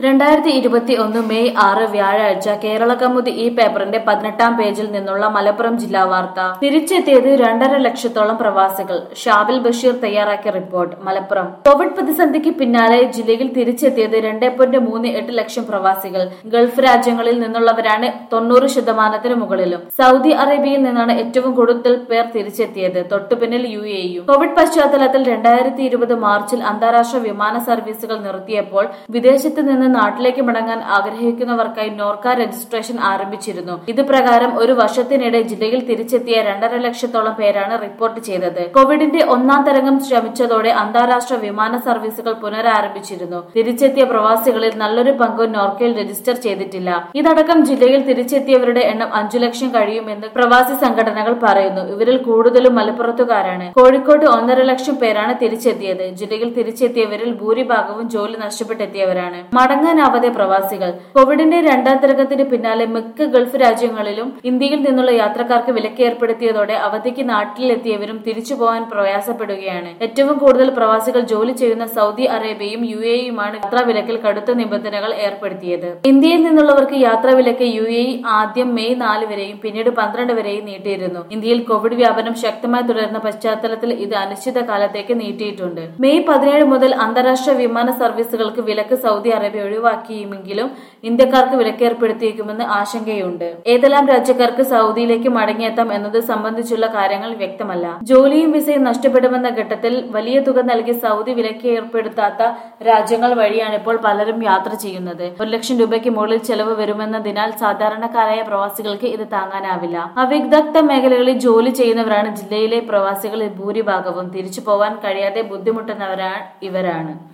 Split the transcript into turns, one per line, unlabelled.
രണ്ടായിരത്തി ഇരുപത്തി ഒന്ന് മെയ് ആറ് വ്യാഴാഴ്ച കേരള കൗമുദി ഈ പേപ്പറിന്റെ പതിനെട്ടാം പേജിൽ നിന്നുള്ള മലപ്പുറം ജില്ലാ വാർത്ത തിരിച്ചെത്തിയത് രണ്ടര ലക്ഷത്തോളം പ്രവാസികൾ ഷാബിൽ ബഷീർ തയ്യാറാക്കിയ റിപ്പോർട്ട് മലപ്പുറം കോവിഡ് പ്രതിസന്ധിക്ക് പിന്നാലെ ജില്ലയിൽ തിരിച്ചെത്തിയത് രണ്ടേ പോയിന്റ് മൂന്ന് എട്ട് ലക്ഷം പ്രവാസികൾ ഗൾഫ് രാജ്യങ്ങളിൽ നിന്നുള്ളവരാണ് തൊണ്ണൂറ് ശതമാനത്തിന് മുകളിലും സൗദി അറേബ്യയിൽ നിന്നാണ് ഏറ്റവും കൂടുതൽ പേർ തിരിച്ചെത്തിയത് തൊട്ടുപിന്നിൽ യു എയും കോവിഡ് പശ്ചാത്തലത്തിൽ രണ്ടായിരത്തി ഇരുപത് മാർച്ചിൽ അന്താരാഷ്ട്ര വിമാന സർവീസുകൾ നിർത്തിയപ്പോൾ വിദേശത്ത് നിന്ന് നാട്ടിലേക്ക് മടങ്ങാൻ ആഗ്രഹിക്കുന്നവർക്കായി നോർക്ക രജിസ്ട്രേഷൻ ആരംഭിച്ചിരുന്നു ഇത് പ്രകാരം ഒരു വർഷത്തിനിടെ ജില്ലയിൽ തിരിച്ചെത്തിയ രണ്ടര ലക്ഷത്തോളം പേരാണ് റിപ്പോർട്ട് ചെയ്തത് കോവിഡിന്റെ ഒന്നാം തരംഗം ശ്രമിച്ചതോടെ അന്താരാഷ്ട്ര വിമാന സർവീസുകൾ പുനരാരംഭിച്ചിരുന്നു തിരിച്ചെത്തിയ പ്രവാസികളിൽ നല്ലൊരു പങ്കും നോർക്കയിൽ രജിസ്റ്റർ ചെയ്തിട്ടില്ല ഇതടക്കം ജില്ലയിൽ തിരിച്ചെത്തിയവരുടെ എണ്ണം അഞ്ചു ലക്ഷം കഴിയുമെന്ന് പ്രവാസി സംഘടനകൾ പറയുന്നു ഇവരിൽ കൂടുതലും മലപ്പുറത്തുകാരാണ് കോഴിക്കോട് ഒന്നര ലക്ഷം പേരാണ് തിരിച്ചെത്തിയത് ജില്ലയിൽ തിരിച്ചെത്തിയവരിൽ ഭൂരിഭാഗവും ജോലി നഷ്ടപ്പെട്ടെത്തിയവരാണ് മടങ്ങാനാവാതെ പ്രവാസികൾ കോവിഡിന്റെ രണ്ടാം തരംഗത്തിന് പിന്നാലെ മിക്ക ഗൾഫ് രാജ്യങ്ങളിലും ഇന്ത്യയിൽ നിന്നുള്ള യാത്രക്കാർക്ക് വിലക്ക് ഏർപ്പെടുത്തിയതോടെ അവധിക്ക് നാട്ടിലെത്തിയവരും തിരിച്ചു പോകാൻ പ്രയാസപ്പെടുകയാണ് ഏറ്റവും കൂടുതൽ പ്രവാസികൾ ജോലി ചെയ്യുന്ന സൗദി അറേബ്യയും യു എയുമാണ് യാത്രാ വിലക്കിൽ കടുത്ത നിബന്ധനകൾ ഏർപ്പെടുത്തിയത് ഇന്ത്യയിൽ നിന്നുള്ളവർക്ക് യാത്രാ വിലക്ക് യു എ ആദ്യം മെയ് നാല് വരെയും പിന്നീട് പന്ത്രണ്ട് വരെയും നീട്ടിയിരുന്നു ഇന്ത്യയിൽ കോവിഡ് വ്യാപനം ശക്തമായി തുടരുന്ന പശ്ചാത്തലത്തിൽ ഇത് അനിശ്ചിത കാലത്തേക്ക് നീട്ടിയിട്ടുണ്ട് മെയ് പതിനേഴ് മുതൽ അന്താരാഷ്ട്ര വിമാന സർവീസുകൾക്ക് വിലക്ക് സൗദി അറേബ്യ ഒഴിവാക്കിയുമെങ്കിലും ഇന്ത്യക്കാർക്ക് വിലക്ക് ഏർപ്പെടുത്തിയേക്കുമെന്ന് ആശങ്കയുണ്ട് ഏതെല്ലാം രാജ്യക്കാർക്ക് സൗദിയിലേക്ക് മടങ്ങിയെത്താം എന്നത് സംബന്ധിച്ചുള്ള കാര്യങ്ങൾ വ്യക്തമല്ല ജോലിയും വിസയും നഷ്ടപ്പെടുമെന്ന ഘട്ടത്തിൽ വലിയ തുക നൽകി സൗദി വിലക്ക് ഏർപ്പെടുത്താത്ത രാജ്യങ്ങൾ വഴിയാണ് ഇപ്പോൾ പലരും യാത്ര ചെയ്യുന്നത് ഒരു ലക്ഷം രൂപയ്ക്ക് മുകളിൽ ചെലവ് വരുമെന്നതിനാൽ സാധാരണക്കാരായ പ്രവാസികൾക്ക് ഇത് താങ്ങാനാവില്ല അവിദഗ്ധ മേഖലകളിൽ ജോലി ചെയ്യുന്നവരാണ് ജില്ലയിലെ പ്രവാസികളിൽ ഭൂരിഭാഗവും തിരിച്ചു പോവാൻ കഴിയാതെ ബുദ്ധിമുട്ടുന്നവരാണ് ഇവരാണ്